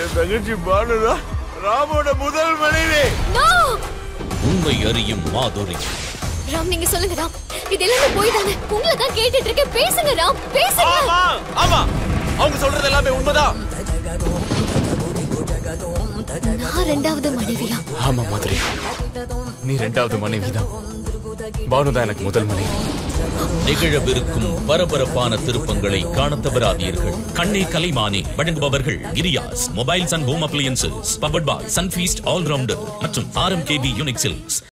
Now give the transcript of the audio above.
என் தங்கச்சி பானுதான் ராமோட முதல் மனைவி நோ உண்மை அறியும் மாதுரி ராம் நீங்க சொல்லுங்க ராம் இது எல்லாமே போய் தானே உங்களை தான் கேட்டுட்டு இருக்கேன் பேசுங்க ராம் பேசுங்க ஆமா ஆமா அவங்க சொல்றது எல்லாமே உண்மைதான் நான் ரெண்டாவது மனைவியா ஆமா மாதிரி நீ ரெண்டாவது மனைவி தான் பானு தான் எனக்கு முதல் மனைவி நிகழவிருக்கும் பரபரப்பான திருப்பங்களை காணத் தவறாதீர்கள் கண்ணே கலைமானே வழங்குபவர்கள் Kiriyas mobiles and home appliances powered by Sunfeast all rounder மற்றும் ஆர்எம்கேபி யூனிக்ஸில்ஸ்